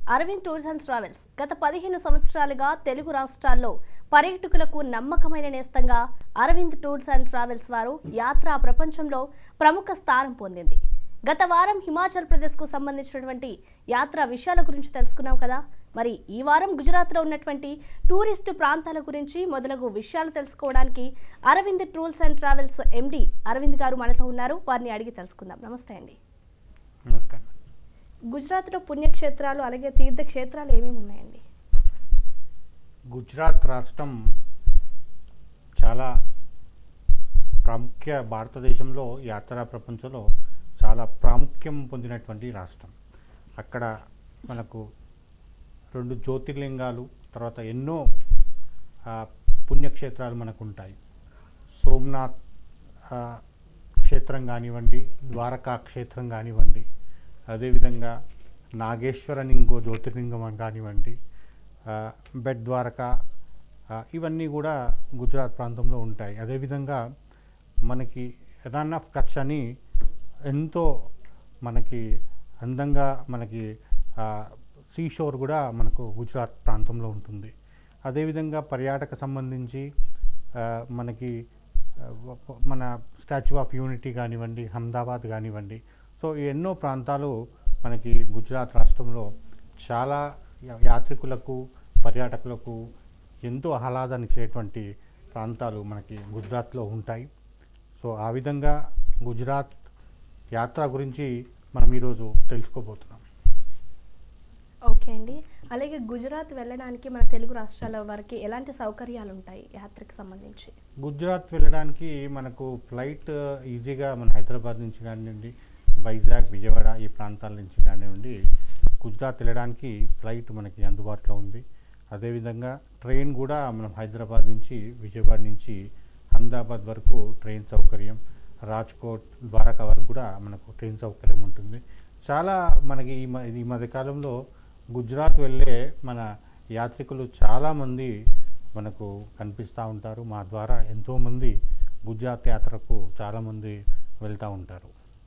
Arvind tours and travels గత పదిహేను సంవత్సరాలుగా తెలుగు రాష్ట్రాల్లో పర్యాటకులకు నమ్మకమైన నేస్తంగా అరవింద్ టూర్స్ అండ్ ట్రావెల్స్ వారు యాత్రా ప్రపంచంలో ప్రముఖ స్థానం పొందింది గత వారం హిమాచల్ ప్రదేశ్కు సంబంధించినటువంటి యాత్రా విషయాల గురించి తెలుసుకున్నాం కదా మరి ఈ వారం గుజరాత్లో ఉన్నటువంటి టూరిస్టు ప్రాంతాల గురించి మొదలగు విషయాలు తెలుసుకోవడానికి Aravind tours and travels MD Aravind garu మనతో ఉన్నారు వారిని అడిగి తెలుసుకుందాం నమస్తే అండి నమస్కారం గుజరాత్లో పుణ్యక్షేత్రాలు అలాగే తీర్థక్షేత్రాలు ఏమేమి ఉన్నాయండి గుజరాత్ రాష్ట్రం చాలా ప్రాముఖ్య భారతదేశంలో యాత్రా ప్రపంచంలో చాలా ప్రాముఖ్యం పొందినటువంటి రాష్ట్రం అక్కడ మనకు రెండు జ్యోతిర్లింగాలు తర్వాత ఎన్నో ఆ, పుణ్యక్షేత్రాలు మనకు ఉంటాయి సోమనాథ్ ఆ, క్షేత్రం కానివ్వండి ద్వారకా క్షేత్రం కానివ్వండి అదేవిధంగా నాగేశ్వరని ఇంకో జ్యోతిర్లింగం కానివ్వండి ఆ, బెడ్ ద్వారకా ఆ, ఇవన్నీ కూడా గుజరాత్ ప్రాంతంలో ఉంటాయి అదేవిధంగా మనకి రన్ ఆఫ్ కచ్ అని ఎంతో మనకి అందంగా మనకి సీ షోర్ కూడా మనకు గుజరాత్ ప్రాంతంలో ఉంటుంది అదేవిధంగా పర్యాటక సంబంధించి ఆ, మనకి ఆ, వ- మన స్టాచ్యూ ఆఫ్ యూనిటీ కానివ్వండి అహ్మదాబాద్ కానివ్వండి సో ఈ ఎన్నో ప్రాంతాలు మనకి గుజరాత్ రాష్ట్రంలో చాలా యా- యాత్రికులకు పర్యాటకులకు ఎంతో ఆహ్లాదాన్నిచ్చేటువంటి ప్రాంతాలు మనకి గుజరాత్లో ఉంటాయి సో ఆ విధంగా గుజరాత్ యాత్ర గురించి మనం ఈరోజు తెలుసుకోబోతున్నాం ఓకే అండి అలాగే గుజరాత్ వెళ్ళడానికి మన తెలుగు రాష్ట్రాల వారికి ఎలాంటి సౌకర్యాలు ఉంటాయి యాత్రకు సంబంధించి గుజరాత్ వెళ్ళడానికి మనకు ఫ్లైట్ ఈజీగా మన హైదరాబాద్ నుంచి కానివ్వండి వైజాగ్ విజయవాడ ఈ ప్రాంతాల నుంచి కానివ్వండి గుజరాత్ వెళ్ళడానికి ఫ్లైట్ మనకి అందుబాటులో ఉంది అదేవిధంగా ట్రైన్ కూడా మనం హైదరాబాద్ నుంచి విజయవాడ నుంచి అహ్మదాబాద్ వరకు ట్రైన్ సౌకర్యం రాజ్కోట్ ద్వారకా వరకు కూడా మనకు ట్రైన్ సౌకర్యం ఉంటుంది చాలా మనకి ఈ మ- ఈ మధ్యకాలంలో గుజరాత్ వెళ్ళే మన యాత్రికులు చాలామంది మనకు కనిపిస్తూ ఉంటారు మా ద్వారా ఎంతోమంది గుజరాత్ యాత్రకు చాలామంది వెళ్తూ ఉంటారు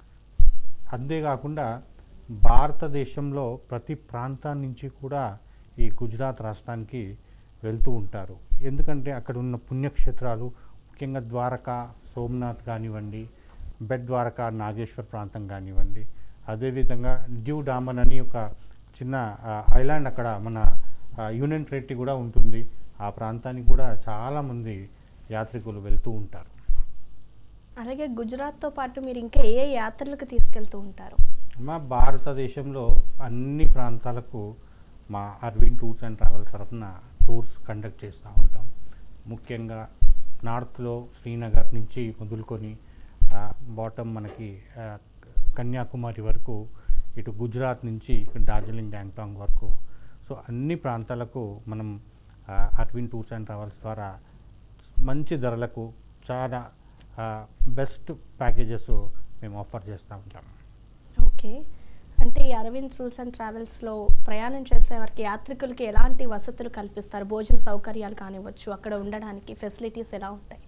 అంతేకాకుండా భారతదేశంలో ప్రతి ప్రాంతం నుంచి కూడా ఈ గుజరాత్ రాష్ట్రానికి వెళ్తూ ఉంటారు ఎందుకంటే అక్కడ ఉన్న పుణ్యక్షేత్రాలు ముఖ్యంగా ద్వారకా సోమనాథ్ కానివ్వండి బెడ్ ద్వారకా నాగేశ్వర్ ప్రాంతం కానివ్వండి అదేవిధంగా డ్యూ డామన్ అని ఒక చిన్న ఆ, ఐలాండ్ అక్కడ మన ఆ, యూనియన్ టెరిటరీ కూడా ఉంటుంది ఆ ప్రాంతానికి కూడా చాలామంది యాత్రికులు వెళ్తూ ఉంటారు అలాగే గుజరాత్తో పాటు మీరు ఇంకా ఏ ఏ యాత్రలకు తీసుకెళ్తూ ఉంటారు మా భారతదేశంలో అన్ని ప్రాంతాలకు మా అరవింద్ టూర్స్ అండ్ ట్రావెల్స్ తరఫున టూర్స్ కండక్ట్ చేస్తూ ఉంటాం ముఖ్యంగా నార్త్లో శ్రీనగర్ నుంచి మొదలుకొని బాటమ్ మనకి ఆ, కన్యాకుమారి వరకు ఇటు గుజరాత్ నుంచి ఇటు డార్జిలింగ్ గ్యాంగ్టాంగ్ వరకు సో అన్ని ప్రాంతాలకు మనం ఆ, అరవింద్ టూర్స్ అండ్ ట్రావెల్స్ ద్వారా మంచి ధరలకు చాలా బెస్ట్ ప్యాకేజెస్ మేము ఆఫర్ చేస్తూ ఉంటాం ఓకే అంటే ఈ అరవింద్ టూర్స్ అండ్ ట్రావెల్స్లో ప్రయాణం చేసే వారికి యాత్రికులకి ఎలాంటి వసతులు కల్పిస్తారు భోజన సౌకర్యాలు కానివ్వచ్చు అక్కడ ఉండడానికి ఫెసిలిటీస్ ఎలా ఉంటాయి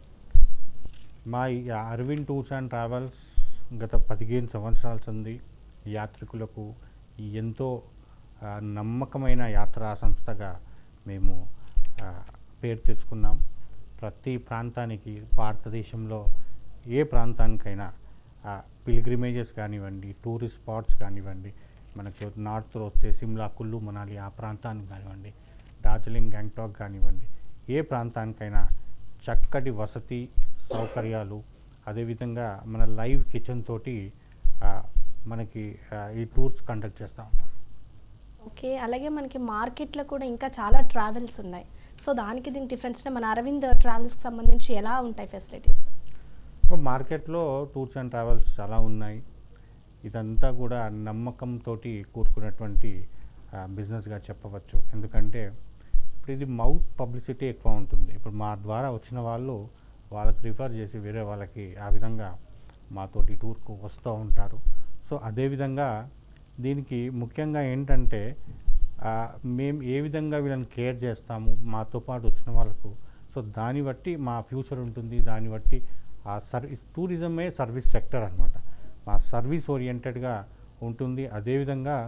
మా ఈ అరవింద్ టూర్స్ అండ్ ట్రావెల్స్ గత పదిహేను సంవత్సరాల సంది యాత్రికులకు ఎంతో ఆ, నమ్మకమైన యాత్రా సంస్థగా మేము ఆ, పేరు తెచ్చుకున్నాం ప్రతి ప్రాంతానికి భారతదేశంలో ఏ ప్రాంతానికైనా పిల్గ్రిమేజెస్ కానివ్వండి టూరిస్ట్ స్పాట్స్ కానివ్వండి మనకి నార్త్లో వస్తే సిమ్లా కుల్లు మనాలి ఆ ప్రాంతానికి కానివ్వండి డార్జిలింగ్ గ్యాంగ్టాక్ కానివ్వండి ఏ ప్రాంతానికైనా చక్కటి వసతి సౌకర్యాలు అదేవిధంగా మన లైవ్ కిచెన్ తోటి ఆ, మనకి ఆ, ఈ టూర్స్ కండక్ట్ చేస్తూ ఉంటాం ఓకే అలాగే మనకి మార్కెట్లో కూడా ఇంకా చాలా ట్రావెల్స్ ఉన్నాయి సో దానికి దీనికి డిఫరెన్స్ అంటే మన అరవింద్ ట్రావెల్స్కి సంబంధించి ఎలా ఉంటాయి ఫెసిలిటీస్ ఇప్పుడు మార్కెట్లో టూర్స్ అండ్ ట్రావెల్స్ చాలా ఉన్నాయి ఇదంతా కూడా నమ్మకంతో కూడుకున్నటువంటి బిజినెస్గా చెప్పవచ్చు ఎందుకంటే ఇప్పుడు ఇది మౌత్ పబ్లిసిటీ ఎక్కువ ఉంటుంది ఇప్పుడు మా ద్వారా వచ్చిన వాళ్ళు వాళ్ళకి రిఫర్ చేసి వేరే వాళ్ళకి ఆ విధంగా మాతోటి టూర్కు వస్తూ ఉంటారు సో అదేవిధంగా దీనికి ముఖ్యంగా ఏంటంటే ఆ, మేము ఏ విధంగా వీళ్ళని కేర్ చేస్తాము మాతో పాటు వచ్చిన వాళ్ళకు సో దాన్ని బట్టి మా ఫ్యూచర్ ఉంటుంది దాన్ని బట్టి ఆ సర్వీస్ టూరిజమే సర్వీస్ సెక్టర్ అనమాట మా సర్వీస్ ఓరియంటెడ్గా ఉంటుంది అదేవిధంగా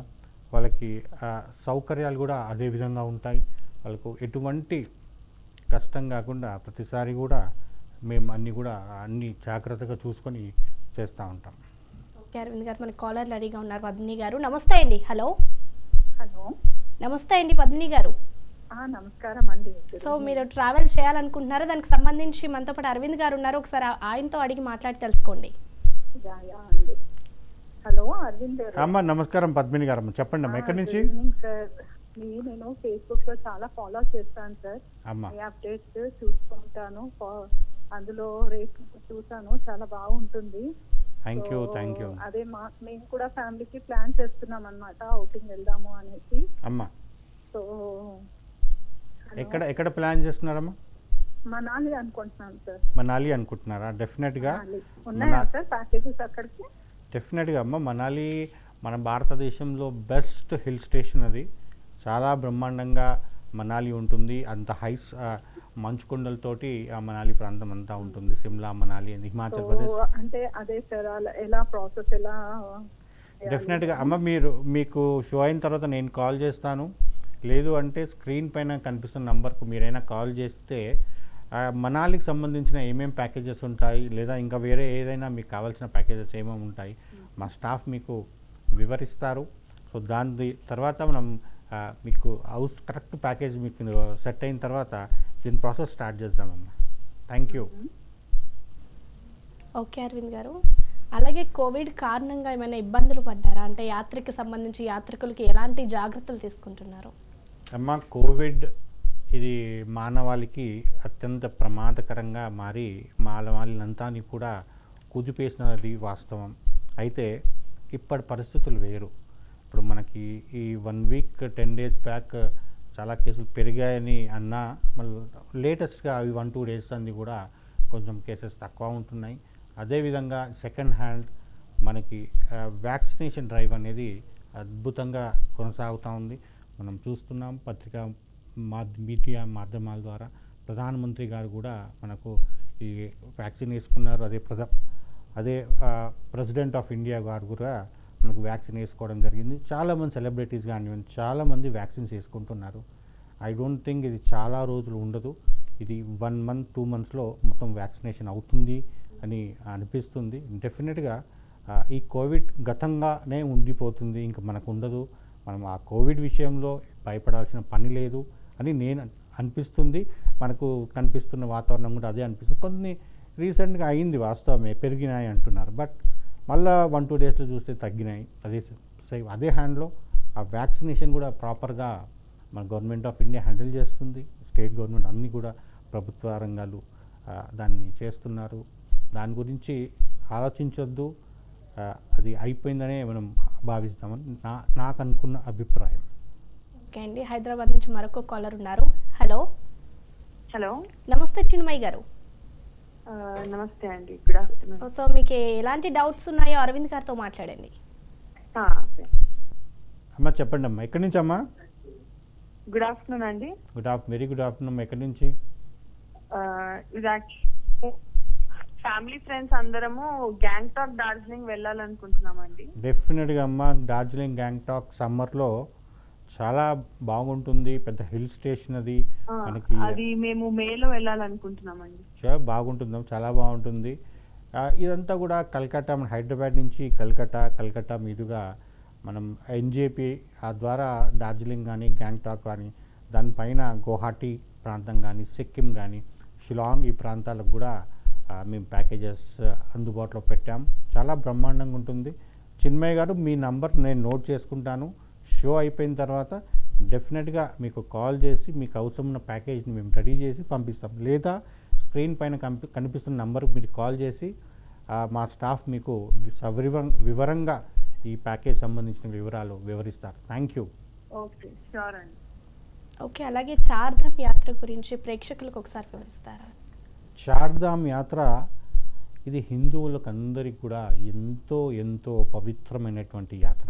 వాళ్ళకి ఆ, సౌకర్యాలు కూడా అదే విధంగా ఉంటాయి వాళ్ళకు ఎటువంటి కష్టం కాకుండా ప్రతిసారి కూడా మేము అన్నీ కూడా అన్ని జాగ్రత్తగా చూసుకొని చేస్తూ ఉంటాం ఓకే అరవింద్ గారు మన కాలర్ రెడీగా ఉన్నారు పద్మిని గారు నమస్తే అండి హలో హలో నమస్తే అండి పద్మిని గారు ఆ, నమస్కారం అండి సో మీరు ట్రావెల్ చేయాలనుకుంటున్నారా దానికి సంబంధించి మనతో పాటు అరవింద్ గారు ఉన్నారు ఒకసారి ఆ- ఆయనతో అడిగి మాట్లాడి తెలుసుకోండి యా, యా అండి హలో అరవింద్ గారు అమ్మ నమస్కారం పద్మిని గారు అమ్మ చెప్పండి అమ్మ ఎక్కడి నుంచి గుడ్ ఈవినింగ్ సార్ మీ నేను ఫేస్బుక్ లో చాలా ఫాలో చేస్తాను సార్ అమ్మ మీ అప్డేట్స్ చూస్తూ ఉంటాను ఫా- అందులో రేట్ చూసాను చాలా బాగుంటుంది thank you So, thank you అదే మా మేము కూడా ఫ్యామిలీకి ప్లాన్ చేస్తున్నాం అనమాట అవుటింగ్ వెళ్దాము అనేసి అమ్మ సో ఎక్కడ ఎక్కడ ప్లాన్ చేస్తున్నారమ్మా మనాలి అనుకుంటున్నాను సార్ మనాలి అనుకుంటున్నారా డెఫినెట్గా మనాలి ఉన్నాయా మనా- సార్ ప్యాకేజెస్ అక్కడికి డెఫినెట్గా అమ్మ మనాలి మన భారతదేశంలో బెస్ట్ హిల్ స్టేషన్ అది చాలా బ్రహ్మాండంగా మనాలి ఉంటుంది అంత హైస్ మంచు కొండలతోటి ఆ మనాలి ప్రాంతం అంతా ఉంటుంది సిమ్లా మనాలి అని హిమాచల్ సో ప్రదేశ్ అంటే అదే సార్ అలా ఎలా ప్రాసెస్ ఎలా డెఫినెట్గా అమ్మ మీరు మీకు షో అయిన తర్వాత నేను కాల్ చేస్తాను లేదు అంటే స్క్రీన్ పైన కనిపిస్తున్న నంబర్కు మీరైనా కాల్ చేస్తే ఆ, మనాలికి సంబంధించిన ఏమేమి ప్యాకేజెస్ ఉంటాయి లేదా ఇంకా వేరే ఏదైనా మీకు కావాల్సిన ప్యాకేజెస్ ఏమేమి ఉంటాయి మా స్టాఫ్ మీకు వివరిస్తారు సో దాని తర్వాత మనం ఆ, మీకు హౌస్ కరెక్ట్ ప్యాకేజ్ మీకు సెట్ అయిన తర్వాత దీని ప్రాసెస్ స్టార్ట్ చేద్దామమ్మా thank you okay Arvind garu అలాగే కోవిడ్ కారణంగా ఏమైనా ఇబ్బందులు పడ్డారా అంటే యాత్రికి సంబంధించి యాత్రికులకి ఎలాంటి జాగ్రత్తలు తీసుకుంటున్నారు అమ్మ కోవిడ్ ఇది మానవాళికి అత్యంత ప్రమాదకరంగా మారి మానవాళినంతాని కూడా కుదిపేసినది వాస్తవం అయితే ఇప్పటి పరిస్థితులు వేరు ఇప్పుడు మనకి ఈ one week ten days back చాలా కేసులు పెరిగాయని అన్నా మళ్ళీ లేటెస్ట్గా అవి వన్ టూ డేస్ అన్ని కూడా కొంచెం కేసెస్ తక్కువ ఉంటున్నాయి అదేవిధంగా సెకండ్ హ్యాండ్ మనకి వ్యాక్సినేషన్ డ్రైవ్ అనేది అద్భుతంగా కొనసాగుతూ ఉంది మనం చూస్తున్నాం పత్రికా మాధ్ మీడియా మాధ్యమాల ద్వారా ప్రధానమంత్రి గారు కూడా మనకు ఈ వ్యాక్సిన్ వేసుకున్నారు అదే ప్రధ అదే ప్రెసిడెంట్ ఆఫ్ ఇండియా గారు కూడా మనకు వ్యాక్సిన్ వేసుకోవడం జరిగింది చాలామంది సెలబ్రిటీస్ కానివ్వండి చాలామంది వ్యాక్సిన్స్ వేసుకుంటున్నారు ఐ డోంట్ థింక్ ఇది చాలా రోజులు ఉండదు ఇది వన్ మంత్ టూ మంత్స్లో మొత్తం వ్యాక్సినేషన్ అవుతుంది అని అనిపిస్తుంది డెఫినెట్గా ఆ, ఈ కోవిడ్ గతంగానే ఉండిపోతుంది ఇంకా మనకు ఉండదు మనం ఆ కోవిడ్ విషయంలో భయపడాల్సిన పని లేదు అని నేను అన్- అనిపిస్తుంది మనకు కనిపిస్తున్న వాతావరణం కూడా అదే అనిపిస్తుంది కొన్ని రీసెంట్గా అయింది వాస్తవమే పెరిగినాయి అంటున్నారు బట్ మళ్ళా వన్ టూ డేస్లో చూస్తే తగ్గినాయి అదే స- సే- అదే హ్యాండ్లో ఆ వ్యాక్సినేషన్ కూడా ప్రాపర్గా మన గవర్నమెంట్ ఆఫ్ ఇండియా హ్యాండిల్ చేస్తుంది స్టేట్ గవర్నమెంట్ అన్నీ కూడా ప్రభుత్వ రంగాలు ఆ, దాన్ని చేస్తున్నారు దాని గురించి ఆలోచించొద్దు ఆ, అది అయిపోయిందనే మనం భావిస్తామని నా నాకు అనుకున్న అభిప్రాయం ఓకే అండి హైదరాబాద్ నుంచి మరొక కాలర్ ఉన్నారు హలో హలో నమస్తే చిన్మయ్య గారు ఆ, నమస్తే అండి గుడ్ ఆఫ్టర్నూన్ సో మీకు ఎలాంటి డౌట్స్ ఉన్నాయో అరవింద్ గారితో మాట్లాడండి ఆ, ఓకే. అమ్మ చెప్పండి అమ్మా ఎక్కడి నుంచి అమ్మా గుడ్ ఆఫ్టర్నూన్ అండి good of very good afternoon ఎక్కడి నుంచి ఆ, ఇది యాక్చువల్లీ ఫ్యామిలీ ఫ్రెండ్స్ అందరము గ్యాంగ్టాక్ డార్జిలింగ్ వెళ్ళాలనుకుంటున్నామండి డెఫినెట్గా అమ్మ డార్జిలింగ్ గ్యాంగ్టాక్ సమ్మర్లో చాలా బాగుంటుంది పెద్ద హిల్ స్టేషన్ అది ఆ, మనకి అది మేము మేలో వెళ్ళాలనుకుంటున్నామండి చాలా బాగుంటుంది చాలా బాగుంటుంది ఆ, ఇదంతా కూడా కల్కట్టా మన హైదరాబాద్ నుంచి కల్కట్టా కల్కట్టా మీదుగా మనం ఎన్జేపీ ఆ ద్వారా డార్జిలింగ్ కానీ గ్యాంగ్టాక్ కానీ దానిపైన గువాహటి ప్రాంతం కానీ సిక్కిం కానీ షిలాంగ్ ఈ ప్రాంతాలకు కూడా ఆ, మేము ప్యాకేజెస్ అందుబాటులో పెట్టాం చాలా బ్రహ్మాండంగా ఉంటుంది చిన్మయ్య గారు మీ నంబర్ నేను నోట్ చేసుకుంటాను షో అయిపోయిన తర్వాత డెఫినెట్గా మీకు కాల్ చేసి మీకు అవసరం ఉన్న ప్యాకేజ్ని మేము రెడీ చేసి పంపిస్తాం లేదా స్క్రీన్ పైన కంపి కనిపిస్తున్న నంబర్కి మీరు కాల్ చేసి ఆ, మా స్టాఫ్ మీకు సవివరం వివరంగా ఈ ప్యాకేజ్ సంబంధించిన వివరాలు వివరిస్తారు థ్యాంక్ యూ ఓకే షూర్ అండి ఓకే అలాగే చార్ధామ్ యాత్ర గురించి ప్రేక్షకులకు ఒకసారి వివరిస్తారా చార్ధామ్ యాత్ర ఇది హిందువులకు అందరికీ కూడా ఎంతో ఎంతో పవిత్రమైనటువంటి యాత్ర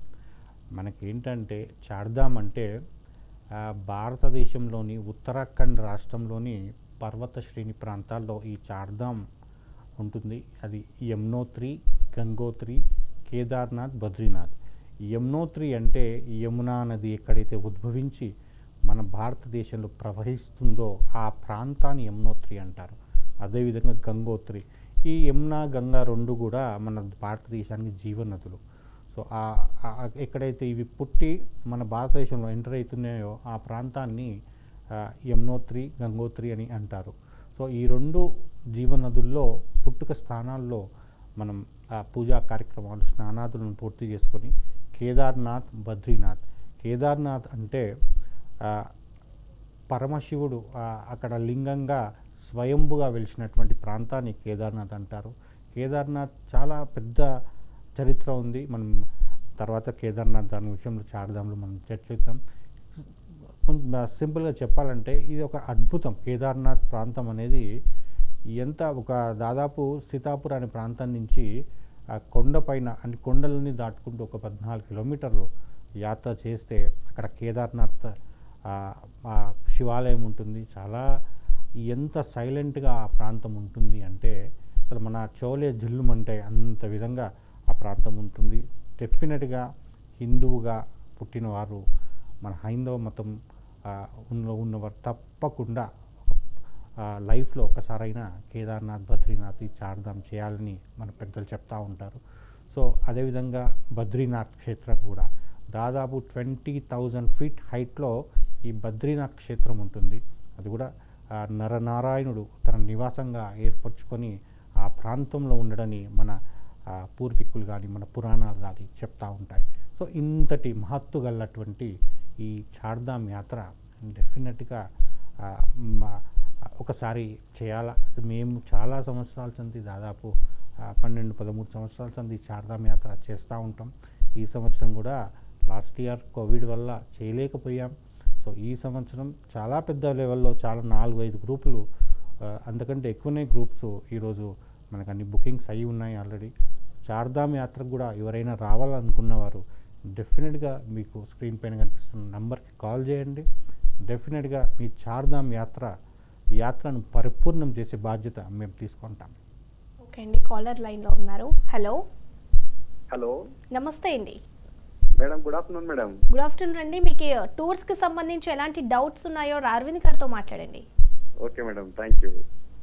మనకేంటంటే చార్ధామ్ అంటే ఆ, భారతదేశంలోని ఉత్తరాఖండ్ రాష్ట్రంలోని పర్వత శ్రేణి ప్రాంతాల్లో ఈ చార్ధామ్ ఉంటుంది అది యమునోత్రి గంగోత్రి కేదార్నాథ్ బద్రీనాథ్ యమునోత్రి అంటే యమునా నది ఎక్కడైతే ఉద్భవించి మన భారతదేశంలో ప్రవహిస్తుందో ఆ ప్రాంతాన్ని యమునోత్రి అంటారు అదేవిధంగా గంగోత్రి ఈ యమునా గంగా రెండు కూడా మన భారతదేశానికి జీవనదులు సో ఆ- ఆ- ఆ- ఎక్కడైతే ఇవి పుట్టి మన భారతదేశంలో ఎంటర్ అవుతున్నాయో ఆ ప్రాంతాన్ని ఆ, యమునోత్రి గంగోత్రి అని అంటారు సో ఈ రెండు జీవనదుల్లో పుట్టుక స్థానాల్లో మనం ఆ పూజా కార్యక్రమాలు స్నానాదులను పూర్తి చేసుకొని కేదార్నాథ్ బద్రీనాథ్ కేదార్నాథ్ అంటే ఆ, పరమశివుడు ఆ, అక్కడ లింగంగా స్వయంభుగా వెలిసినటువంటి ప్రాంతాన్ని కేదార్నాథ్ అంటారు కేదార్నాథ్ చాలా పెద్ద చరిత్ర ఉంది మనం తర్వాత కేదార్నాథ్ దాని విషయంలో చారదాంలో మనం చర్చిద్దాం కొంచెం సింపుల్గా చెప్పాలంటే ఇది ఒక అద్భుతం కేదార్నాథ్ ప్రాంతం అనేది ఎంత ఒక దాదాపు సీతాపూర్ అనే ప్రాంతం నుంచి ఆ కొండపైన అంటే కొండలని దాటుకుంటూ ఒక పద్నాలుగు కిలోమీటర్లు యాత్ర చేస్తే అక్కడ కేదార్నాథ్ ఆ, ఆ శివాలయం ఉంటుంది చాలా ఎంత సైలెంట్గా ఆ ప్రాంతం ఉంటుంది అంటే అసలు మన చోలే జిల్లుమంటే అంత విధంగా ఆ ప్రాంతం ఉంటుంది డెఫినెట్గా హిందువుగా పుట్టినవారు మన హైందవ మతం ఆ, ఉన్న ఉన్నవారు తప్పకుండా ఆ, లైఫ్లో ఒకసారైనా కేదార్నాథ్ బద్రీనాథ్ ఈ చార్ధామ్ చేయాలని మన పెద్దలు చెప్తా ఉంటారు సో అదేవిధంగా బద్రీనాథ్ క్షేత్రం కూడా దాదాపు ట్వంటీ థౌజండ్ ఫీట్ హైట్లో ఈ బద్రీనాథ్ క్షేత్రం ఉంటుంది అది కూడా ఆ, నరనారాయణుడు తన నివాసంగా ఏర్పరచుకొని ఆ ప్రాంతంలో ఉండడని మన ఆ, పూర్వీకులు కానీ మన పురాణాలు కానీ చెప్తా ఉంటాయి సో ఇంతటి మహత్తు గలటువంటి ఈ చార్ధామ్ యాత్ర డెఫినెట్గా ఆ, మ- ఒకసారి చేయాల మేము చాలా సంవత్సరాల సంది దాదాపు ఆ, పన్నెండు పదమూడు సంవత్సరాల సంది ఈ చార్ధామ్ యాత్ర చేస్తూ ఉంటాం ఈ సంవత్సరం కూడా లాస్ట్ ఇయర్ కోవిడ్ వల్ల చేయలేకపోయాం సో ఈ సంవత్సరం చాలా పెద్ద లెవెల్లో చాలా నాలుగు ఐదు గ్రూపులు ఆ, అంతకంటే ఎక్కువనే గ్రూప్స్ ఈరోజు మనకు అన్ని బుకింగ్స్ అయి ఉన్నాయి ఆల్రెడీ చార్ధామ్ యాత్రకు కూడా ఎవరైనా రావాలనుకున్నవారు డెఫినెట్గా మీకు స్క్రీన్ పైన కనిపిస్తున్న నంబర్కి కాల్ చేయండి డెఫినెట్గా మీ చార్ధామ్ యాత్ర ఈ యాత్రను పరిపూర్ణం చేసే బాధ్యత మేము తీసుకుంటాం ఓకే అండి కాలర్ లైన్లో ఉన్నారు హలో హలో నమస్తే అండి madam good afternoon madam good afternoon అండి మీకు టూర్స్కి సంబంధించి ఎలాంటి డౌట్స్ ఉన్నాయో అరవింద్ గారితో మాట్లాడండి okay madam thank you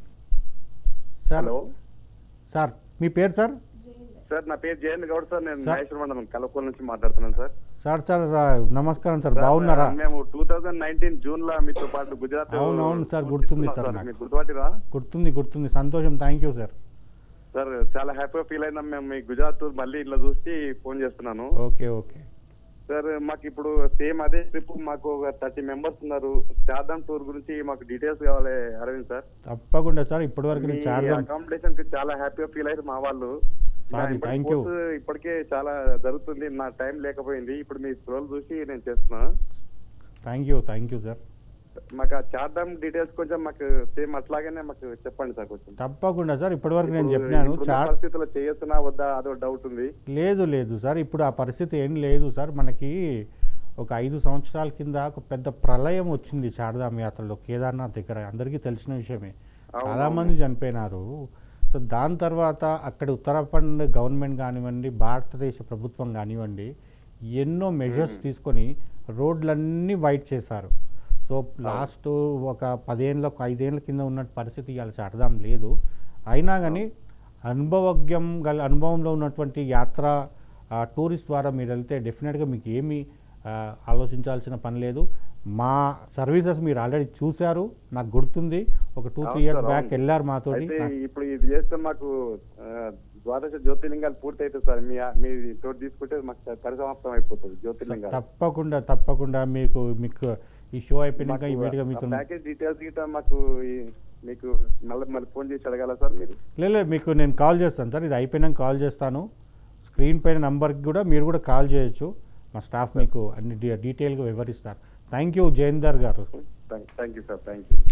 sir hello sir మీ పేరు సార్ సార్ నా పేరు జయంత్ గౌడ్ సార్ నేను సార్. మహేశ్వర మండలం కలకోల్ నుంచి మాట్లాడుతున్నాను సార్ సార్ సార్ రా- నమస్కారం సార్ బాగున్నారా సార్, మేము టూ థౌజండ్ నైన్టీన్ జూన్ లో మీతో పాటు గుజరాత్ అవును, అవును సార్, tour గుర్తుంది తీసుకున్నాం సార్ నాకు. మీకు గుర్తుపట్టిరా గుర్తుంది గుర్తుంది సంతోషం థ్యాంక్ యూ సార్ సార్ చాలా హ్యాపీగా ఫీల్ అయినాం మేము మీ గుజరాత్ టూర్ మళ్ళీ ఇట్లా చూసి ఫోన్ చేస్తున్నాను ఓకే ఓకే సార్ మాకు ఇప్పుడు సేమ్ అదే ట్రిప్ మాకు ఒక థర్టీ మెంబర్స్ ఉన్నారు చార్ధామ్ టూర్ గురించి మాకు డీటెయిల్స్ కావాలి అరవింద్ సార్ తప్పకుండా సార్ ఇప్పటివరకు మీ నేను చార్ధామ్ అకామిడేషన్ కి చాలా హ్యాపీగా ఫీల్ అయ్యారు మా వాళ్ళు Sorry, నా thank ఇప్పటి you. course ఇప్పటికే చాలా జరుగుతుంది నా టైం లేకపోయింది ఇప్పుడు మీ స్క్రోల్ చూసి నేను చేస్తున్నా thank you thank you sir మాకు ఆ చార్ధామ్ డీటెయిల్స్ కొంచెం మాకు సేమ్ అట్లాగనే మాకు చెప్పండి సార్ కొంచెం తప్పకుండా సార్ ఇప్పటివరకు నేను ఇప్పుడు చెప్పినాను ఇప్పుడున్న చార్ పరిస్థితుల్లో చేయొచ్చునా వద్దా అదో డౌట్ ఉంది లేదు లేదు సార్ ఇప్పుడు ఆ పరిస్థితి ఏం లేదు సార్ మనకి ఒక ఐదు సంవత్సరాల కింద ఒక పెద్ద ప్రళయం వచ్చింది చార్ధామ్ యాత్రలో కేదార్నాథ్ దగ్గర అందరికీ తెలిసిన విషయమే అవును, చాలా అవును. మంది చనిపోయినారు సో దాని తర్వాత అక్కడ ఉత్తరాఖండ్ గవర్నమెంట్ కానివ్వండి భారతదేశ ప్రభుత్వం కానివ్వండి ఎన్నో మెజర్స్ తీసుకొని రోడ్లన్నీ వైట్ చేశారు సో లాస్ట్ ఒక పదేళ్ళ ఒక ఐదేళ్ళ కింద ఉన్న పరిస్థితి ఇవాళ చార్ధామ్ లేదు అయినా కానీ అనుభవజ్ఞం గల అనుభవంలో ఉన్నటువంటి యాత్ర ఆ, టూరిస్ట్ ద్వారా మీరు వెళ్తే డెఫినెట్గా మీకు ఏమీ ఆ, ఆలోచించాల్సిన పని లేదు మా సర్వీసెస్ మీరు ఆల్రెడీ చూశారు నాకు గుర్తుంది ఒక టూ త్రీ అవును ఇయర్స్ సార్, బ్యాక్ అవును. వెళ్ళారు మాతోటి అయితే నాకు- ఇప్పుడు ఇది చేస్తే మాకు ఆ, ద్వాదశ జ్యోతిర్లింగాలు పూర్తి అవుతుంది సార్ మీ మీ తోటి తీసుకుంటే మాకు పరిసమాప్తం అయిపోతుంది జ్యోతిర్లింగాలు తప్పకుండా తప్పకుండా మీకు మీకు ఈ షో అయిపోయినాక ఇమీడియట్గా మీకు ప్యాకేజ్ డీటెయిల్స్ గిట్ట మాకు ఈ- మీకు మళ్ళీ మళ్ళీ ఫోన్ చేసి అడగాల సార్ మీరు లేదు లేదు, మీకు నేను కాల్ చేస్తాను సార్ ఇది అయిపోయినాక కాల్ చేస్తాను స్క్రీన్ పైన నంబర్కి కూడా మీరు కూడా కాల్ చేయొచ్చు మా స్టాఫ్ మీకు అన్ని డీ- డీటెయిల్గా వివరిస్తారు thank you Jayender garu thank you sir thank you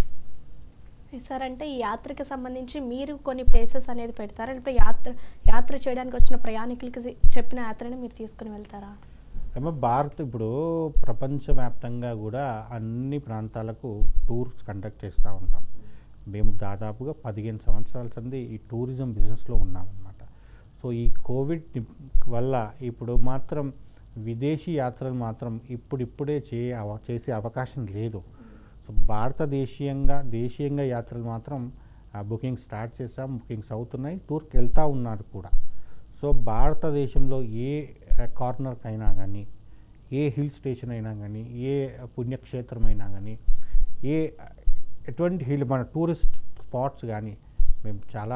sir అంటే ఈ యాత్రకి సంబంధించి మీరు కొన్ని ప్లేసెస్ అనేది పెడతారా ఇప్పుడు యాత్ర యాత్ర చేయడానికి వచ్చిన ప్రయాణికులకి చెప్పిన యాత్రని మీరు తీసుకుని వెళ్తారా ఏమో భారత్ ఇప్పుడు ప్రపంచవ్యాప్తంగా కూడా అన్ని ప్రాంతాలకు టూర్స్ కండక్ట్ చేస్తూ ఉంటాం మేము దాదాపుగా పదిహేను సంవత్సరాల సంది ఈ టూరిజం బిజినెస్లో ఉన్నామన్నమాట సో ఈ కోవిడ్ ని- వల్ల ఇప్పుడు మాత్రం విదేశీ యాత్రలు మాత్రం ఇప్పుడిప్పుడే చే అవ చేసే అవకాశం లేదు సో భారతదేశీయంగా దేశీయంగా యాత్రలు మాత్రం బుకింగ్ స్టార్ట్ చేసాం బుకింగ్స్ అవుతున్నాయి టూర్కి వెళ్తూ ఉన్నారు కూడా సో భారతదేశంలో ఏ కార్నర్కి అయినా కానీ ఏ హిల్ స్టేషన్ అయినా కానీ ఏ పుణ్యక్షేత్రం అయినా కానీ ఏ ఎటువంటి హిల్ మన టూరిస్ట్ స్పాట్స్ కానీ మేము చాలా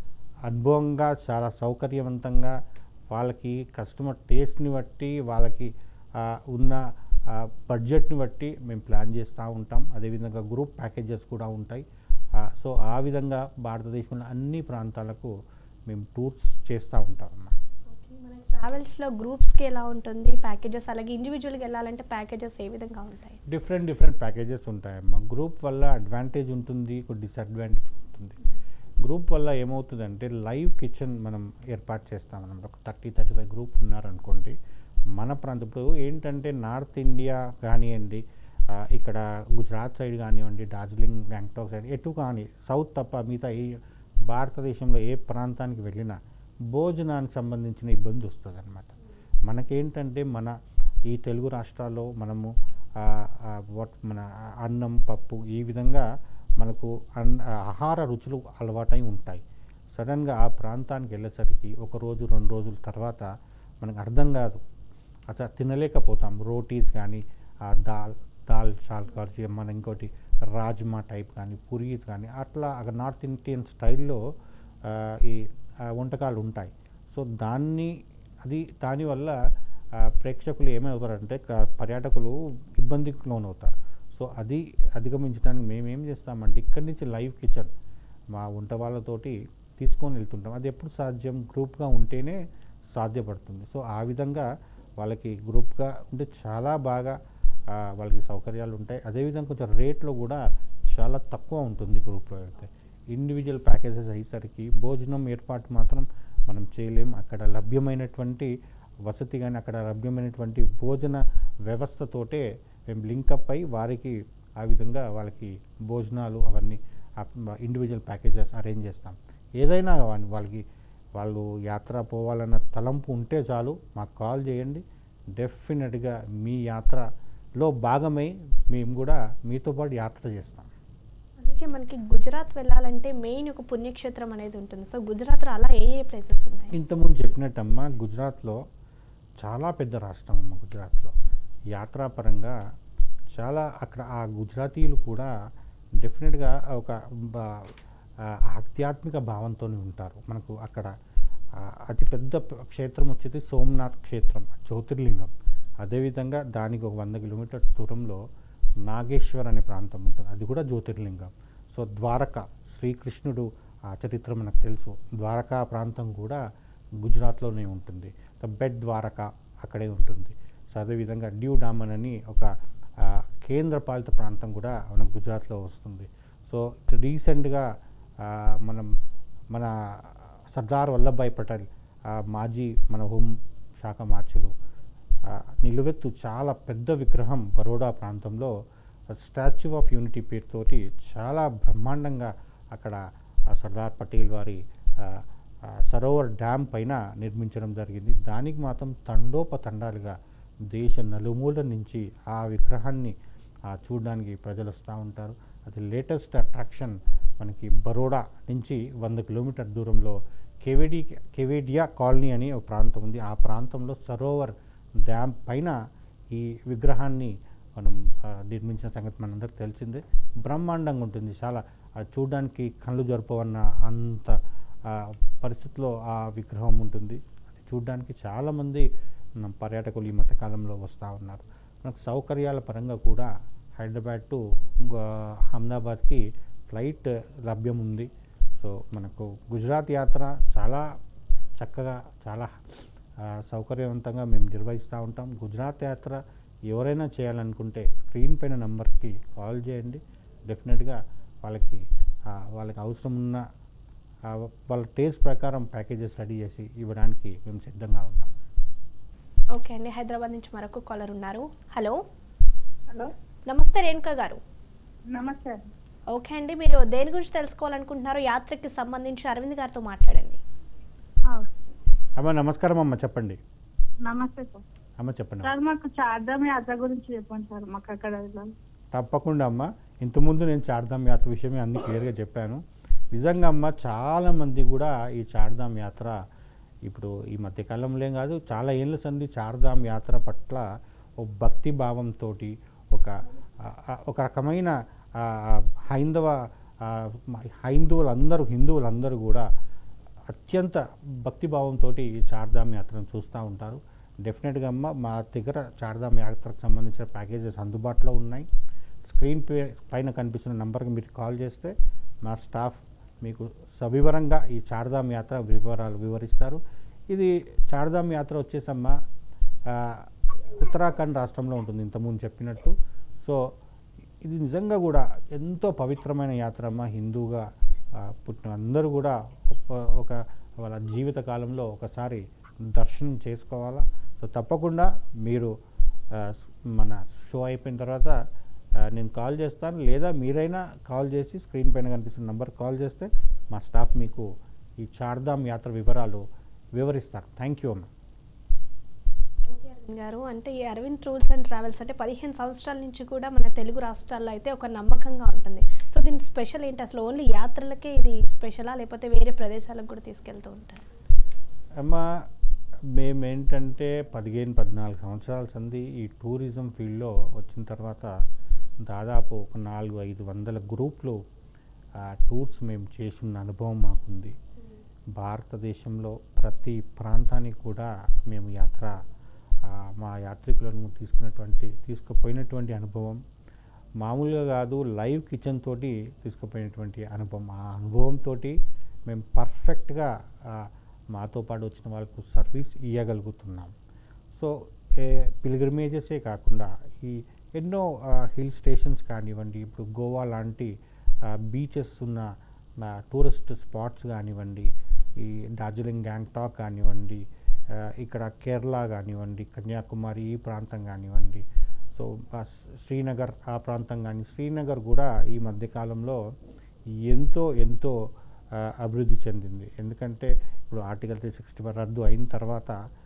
అనుభవంగా చాలా సౌకర్యవంతంగా వాళ్ళకి కస్టమర్ టేస్ట్ని బట్టి వాళ్ళకి ఆ, ఉన్న ఆ, బడ్జెట్ని బట్టి మేము ప్లాన్ చేస్తూ ఉంటాం అదేవిధంగా గ్రూప్ ప్యాకేజెస్ కూడా ఉంటాయి ఆ, సో ఆ విధంగా భారతదేశంలో అన్ని ప్రాంతాలకు మేము టూర్స్ చేస్తూ ఉంటాం అన్నమాట ట్రావెల్స్లో గ్రూప్స్కి ఎలా ఉంటుంది ప్యాకేజెస్ అలాగే ఇండివిజువల్గా వెళ్ళాలంటే ప్యాకేజెస్ ఏ విధంగా ఉంటాయి డిఫరెంట్ డిఫరెంట్ ప్యాకేజెస్ ఉంటాయమ్మా గ్రూప్ వల్ల అడ్వాంటేజ్ ఉంటుంది ఒక డిసడ్వాంటేజ్ ఉంటుంది గ్రూప్ వల్ల ఏమవుతుందంటే లైవ్ కిచెన్ మనం ఏర్పాటు చేస్తామన్నమాట ఒక థర్టీ థర్టీ ఫైవ్ గ్రూప్ ఉన్నారనుకోండి మన ప్రాంతం ఇప్పుడు ఏంటంటే నార్త్ ఇండియా కానివ్వండి ఆ, ఇక్కడ గుజరాత్ సైడ్ కానివ్వండి డార్జిలింగ్ గ్యాంగ్టాక్ సైడ్ ఎటు కానీ సౌత్ తప్ప మిగతా ఏ భారతదేశంలో ఏ ప్రాంతానికి వెళ్ళినా భోజనానికి సంబంధించిన ఇబ్బంది వస్తుంది అనమాట మనకేంటంటే మన ఈ తెలుగు రాష్ట్రాల్లో మనము ఆ, ఆ, what మన అన్నం పప్పు ఈ విధంగా మనకు అన్ ఆహార రుచులు అలవాటై ఉంటాయి సడన్గా ఆ ప్రాంతానికి వెళ్ళేసరికి ఒక రోజు రెండు రోజుల తర్వాత మనకు అర్థం కాదు అసలు తినలేకపోతాం రోటీస్ కానీ ఆ దాల్ దాల్ చాల్ కాల్చి మన ఇంకోటి రాజ్మా టైప్ కానీ పురీస్ కానీ అట్లా అక్కడ నార్త్ ఇండియన్ స్టైల్లో ఆ, ఈ ఆ, వంటకాలు ఉంటాయి సో దాన్ని అది దానివల్ల ఆ, ప్రేక్షకులు ఏమవుతారంటే క- పర్యాటకులు ఇబ్బందికి లోనవుతారు సో అది అధిగమించడానికి మేము ఏం చేస్తామంటే ఇక్కడి నుంచి లైవ్ కిచెన్ మా వంట వాళ్ళతోటి తీసుకొని వెళ్తుంటాం అది ఎప్పుడు సాధ్యం గ్రూప్గా ఉంటేనే సాధ్యపడుతుంది సో ఆ విధంగా వాళ్ళకి గ్రూప్గా ఉంటే చాలా బాగా ఆ, వాళ్ళకి సౌకర్యాలు ఉంటాయి అదేవిధంగా కొంచెం రేట్లో కూడా చాలా తక్కువ ఉంటుంది గ్రూప్లో అయితే ఇండివిజువల్ ప్యాకేజెస్ అయ్యేసరికి భోజనం ఏర్పాటు మాత్రం మనం చేయలేం అక్కడ లభ్యమైనటువంటి వసతి కానీ అక్కడ లభ్యమైనటువంటి భోజన వ్యవస్థతోటే మేము లింకప్ అయి వారికి ఆ విధంగా వాళ్ళకి భోజనాలు అవన్నీ ఇండివిజువల్ ప్యాకేజెస్ అరేంజ్ చేస్తాం ఏదైనా కానీ వాళ్ళకి వాళ్ళు యాత్ర పోవాలన్న తలంపు ఉంటే చాలు మాకు కాల్ చేయండి డెఫినెట్గా మీ యాత్రలో భాగమై మేము కూడా మీతో పాటు యాత్ర చేస్తాం అలాగే మనకి గుజరాత్ వెళ్ళాలంటే మెయిన్ ఒక పుణ్యక్షేత్రం అనేది ఉంటుంది సో గుజరాత్లో అలా ఏ ఏ ప్లేసెస్ ఉన్నాయి ఇంతకుముందు చెప్పినట్టమ్మా గుజరాత్లో చాలా పెద్ద రాష్ట్రం అమ్మ గుజరాత్లో యాత్రాపరంగా చాలా అక్కడ ఆ గుజరాతీయులు కూడా డెఫినెట్గా ఒక బా- ఆ, ఆధ్యాత్మిక భావంతో ఉంటారు మనకు అక్కడ ఆ, అతిపెద్ద ప- క్షేత్రం వచ్చేది సోమనాథ్ క్షేత్రం జ్యోతిర్లింగం అదేవిధంగా దానికి ఒక వంద కిలోమీటర్ దూరంలో నాగేశ్వర్ అనే ప్రాంతం ఉంటుంది అది కూడా జ్యోతిర్లింగం సో ద్వారక శ్రీకృష్ణుడు ఆ చరిత్ర మనకు తెలుసు ద్వారకా ప్రాంతం కూడా గుజరాత్లోనే ఉంటుంది ద బెడ్ ద్వారక అక్కడే ఉంటుంది సో అదేవిధంగా డ్యూ డామన్ అని ఒక ఆ, కేంద్రపాలిత ప్రాంతం కూడా మన గుజరాత్లో వస్తుంది సో రీసెంట్గా ఆ, మనం మన సర్దార్ వల్లభాయ్ పటేల్ ఆ, మాజీ మన హోం శాఖ మార్చులు ఆ, నిలువెత్తు చాలా పెద్ద విగ్రహం బరోడా ప్రాంతంలో స్టాచ్యూ ఆఫ్ యూనిటీ పేరుతోటి చాలా బ్రహ్మాండంగా అక్కడ ఆ సర్దార్ పటేల్ వారి ఆ, ఆ, సరోవర్ డ్యామ్ పైన నిర్మించడం జరిగింది దానికి మాత్రం తండోపతండాలుగా దేశ నలుమూల నుంచి ఆ విగ్రహాన్ని ఆ, చూడడానికి ప్రజలు వస్తూ ఉంటారు అది లేటెస్ట్ అట్రాక్షన్ మనకి బరోడా నుంచి వంద కిలోమీటర్ దూరంలో కెవేడి కెవేడియా కాలనీ అని ఒక ప్రాంతం ఉంది ఆ ప్రాంతంలో సరోవర్ డ్యామ్ పైన ఈ విగ్రహాన్ని మనం ఆ, నిర్మించిన సంగతి మనందరికి తెలిసిందే బ్రహ్మాండంగా ఉంటుంది చాలా అది చూడడానికి కళ్ళు జరపవన్న అంత ఆ, పరిస్థితిలో ఆ విగ్రహం ఉంటుంది అది చూడడానికి చాలామంది మన పర్యాటకులు ఈ మధ్యకాలంలో వస్తూ ఉన్నారు మనకు సౌకర్యాల పరంగా కూడా హైదరాబాద్ టు గు- అహ్మదాబాద్కి ఫ్లైట్ లభ్యం ఉంది సో మనకు గుజరాత్ యాత్ర చాలా చక్కగా చాలా ఆ, సౌకర్యవంతంగా మేము నిర్వహిస్తూ ఉంటాం గుజరాత్ యాత్ర ఎవరైనా చేయాలనుకుంటే స్క్రీన్ పైన నెంబర్కి కాల్ చేయండి డెఫినెట్గా వాళ్ళకి ఆ, వాళ్ళకి అవసరం ఉన్న ఆ, వాళ్ళ టేస్ట్ ప్రకారం ప్యాకేజెస్ రెడీ చేసి ఇవ్వడానికి మేము సిద్ధంగా ఉన్నాం ఓకే అండి హైదరాబాద్ నుంచి మరొక కాలర్ ఉన్నారు హలో హలో నమస్తే రేణుకా గారు నమస్తే అండి. ఓకే అండి మీరు దేని గురించి తెలుసుకోవాలనుకుంటున్నారో యాత్రకి సంబంధించి అరవింద్ గారితో మాట్లాడండి ఆ, అమ్మ నమస్కారం అమ్మ చెప్పండి నమస్తే సార్ అమ్మ చెప్పండి సార్ మాకు చార్ధామ్ యాత్ర గురించి చెప్పండి సార్ మాకు అక్కడ వెళ్ళాలి తప్పకుండా అమ్మ ఇంతకుముందు నేను చార్ధామ్ యాత్ర విషయమే అన్ని క్లియర్గా చెప్పాను నిజంగా అమ్మ చాలామంది కూడా ఈ చార్ధామ్ యాత్ర ఇప్పుడు ఈ మధ్యకాలంలో ఏం కాదు చాలా ఏళ్ళ సంది చార్ధామ్ యాత్ర పట్ల ఒక భక్తి భావంతో ఒక ఆ, ఆ, ఒక రకమైన ఆ, ఆ, హైందవ ఆ, మ- హైందువులందరూ హిందువులందరూ కూడా అత్యంత భక్తిభావంతో ఈ చార్ధామ్ యాత్రను చూస్తూ ఉంటారు డెఫినెట్గా అమ్మ మా దగ్గర చార్ధామ్ యాత్రకు సంబంధించిన ప్యాకేజెస్ అందుబాటులో ఉన్నాయి స్క్రీన్ పే పైన కనిపిస్తున్న నంబర్కి మీరు కాల్ చేస్తే మా స్టాఫ్ మీకు సవివరంగా ఈ చార్ధామ్ యాత్ర వివరాలు వివరిస్తారు ఇది చార్ధామ్ యాత్ర వచ్చేసమ్మ ఆ, ఉత్తరాఖండ్ రాష్ట్రంలో ఉంటుంది ఇంతకుముందు చెప్పినట్టు సో ఇది నిజంగా కూడా ఎంతో పవిత్రమైన యాత్ర అమ్మ హిందూగా ఆ, పుట్టిన అందరూ కూడా ఒక ఒక వాళ్ళ జీవిత కాలంలో ఒకసారి దర్శనం చేసుకోవాలా సో తప్పకుండా మీరు ఆ, స్- మన షో అయిపోయిన తర్వాత ఆ, నేను కాల్ చేస్తాను లేదా మీరైనా కాల్ చేసి స్క్రీన్ పైన కనిపిస్తున్న నంబర్ కాల్ చేస్తే మా స్టాఫ్ మీకు ఈ చార్ధామ్ యాత్ర వివరాలు వివరిస్తారు థ్యాంక్ యూ అమ్మ ఓకే అరవింద్ గారు అంటే ఈ అరవింద్ టూర్స్ అండ్ ట్రావెల్స్ అంటే పదిహేను సంవత్సరాల నుంచి కూడా మన తెలుగు రాష్ట్రాల్లో అయితే ఒక నమ్మకంగా ఉంటుంది సో దీని స్పెషల్ ఏంటి అసలు ఓన్లీ యాత్రలకే ఇది స్పెషలా లేకపోతే వేరే ప్రదేశాలకు కూడా తీసుకెళ్తూ ఉంటారు అమ్మ మేమేంటంటే పదిహేను పద్నాలుగు సంవత్సరాల సంది ఈ టూరిజం ఫీల్డ్లో వచ్చిన తర్వాత దాదాపు ఒక నాలుగు ఐదు వందల గ్రూప్లు ఆ, టూర్స్ మేము చేసిన అనుభవం మాకుంది భారతదేశంలో ప్రతి ప్రాంతానికి కూడా మేము యాత్ర ఆ, మా యాత్రికులను తీసుకున్నటువంటి తీసుకుపోయినటువంటి అనుభవం మామూలుగా కాదు లైవ్ కిచెన్ తోటి తీసుకుపోయినటువంటి అనుభవం ఆ అనుభవంతో మేము పర్ఫెక్ట్గా మాతో పాటు వచ్చిన వాళ్ళకు సర్వీస్ ఇవ్వగలుగుతున్నాం సో ఏ పిల్గ్రిమేజెసే కాకుండా ఈ ఎన్నో హిల్ స్టేషన్స్ కానివ్వండి ఇప్పుడు గోవా లాంటి బీచెస్ ఉన్న టూరిస్ట్ స్పాట్స్ కానివ్వండి ఈ డార్జిలింగ్ గ్యాంగ్టాక్ కానివ్వండి ఆ, ఇక్కడ కేరళ కానివ్వండి కన్యాకుమారి ఈ ప్రాంతం కానివ్వండి సో ఆ స్- శ్రీనగర్ ఆ ప్రాంతం కానీ శ్రీనగర్ కూడా ఈ మధ్యకాలంలో ఎంతో ఎంతో ఆ, అభివృద్ధి చెందింది ఎందుకంటే ఇప్పుడు ఆర్టికల్ త్రీ సిక్స్టీ ఫైవ్ రద్దు అయిన తర్వాత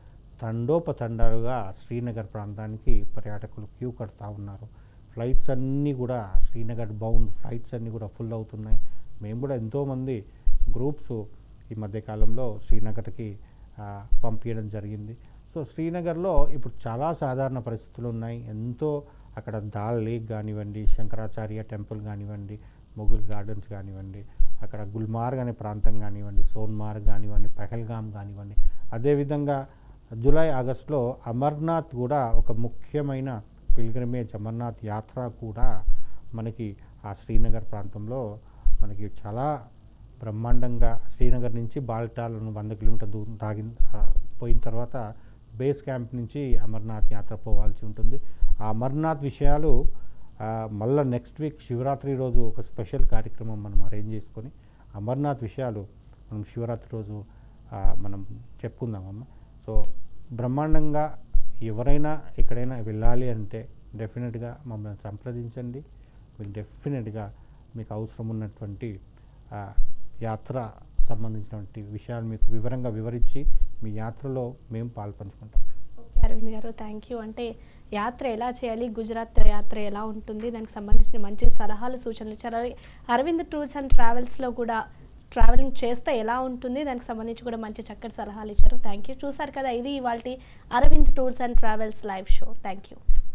తండోపతండాలుగా శ్రీనగర్ ప్రాంతానికి పర్యాటకులు క్యూ కడతా ఉన్నారు ఫ్లైట్స్ అన్నీ కూడా శ్రీనగర్ బౌండ్ ఫ్లైట్స్ అన్నీ కూడా ఫుల్ అవుతున్నాయి మేము కూడా ఎంతోమంది గ్రూప్స్ ఈ మధ్యకాలంలో శ్రీనగర్కి ఆ, పంపించడం జరిగింది సో శ్రీనగర్లో ఇప్పుడు చాలా సాధారణ పరిస్థితులు ఉన్నాయి ఎంతో అక్కడ దాల్ లేక్ కానివ్వండి శంకరాచార్య టెంపుల్ కానివ్వండి మొఘల్ గార్డెన్స్ కానివ్వండి అక్కడ గుల్మార్గ్ అనే ప్రాంతం కానివ్వండి సోన్మార్గ్ కానివ్వండి పహల్గామ్ కానివ్వండి అదేవిధంగా జూలై ఆగస్టులో అమర్నాథ్ కూడా ఒక ముఖ్యమైన పిల్గ్రిమేజ్ అమర్నాథ్ యాత్ర కూడా మనకి ఆ శ్రీనగర్ ప్రాంతంలో మనకి చాలా బ్రహ్మాండంగా శ్రీనగర్ నుంచి బాల్టాలను వంద కిలోమీటర్ దూరం తాగి ఆ, పోయిన తర్వాత బేస్ క్యాంప్ నుంచి అమర్నాథ్ యాత్ర పోవాల్సి ఉంటుంది ఆ అమర్నాథ్ విషయాలు ఆ, మళ్ళా నెక్స్ట్ వీక్ శివరాత్రి రోజు ఒక స్పెషల్ కార్యక్రమం మనం అరేంజ్ చేసుకొని అమర్నాథ్ విషయాలు మనం శివరాత్రి రోజు ఆ, మనం చెప్పుకుందామమ్మ సో బ్రహ్మాండంగా ఎవరైనా ఎక్కడైనా వెళ్ళాలి అంటే డెఫినెట్గా మమ్మల్ని సంప్రదించండి మీకు డెఫినెట్గా మీకు అవసరం ఉన్నటువంటి ఆ, యాత్ర సంబంధించినటువంటి విషయాలు మీకు వివరంగా వివరించి మీ యాత్రలో మేము పాల్పంచుకుంటాం ఓకే అరవింద్ గారు థ్యాంక్ యూ అంటే యాత్ర ఎలా చేయాలి గుజరాత్ యాత్ర ఎలా ఉంటుంది దానికి సంబంధించిన మంచి సలహాలు సూచనలు ఇచ్చారు అలాగే అరవింద్ టూర్స్ అండ్ ట్రావెల్స్లో కూడా ట్రావెలింగ్ చేస్తే ఎలా ఉంటుంది దానికి సంబంధించి కూడా మంచి చక్కటి సలహాలు ఇచ్చారు థ్యాంక్ యూ చూసారు కదా ఇది ఇవాళ Arvind tours and travels live show thank you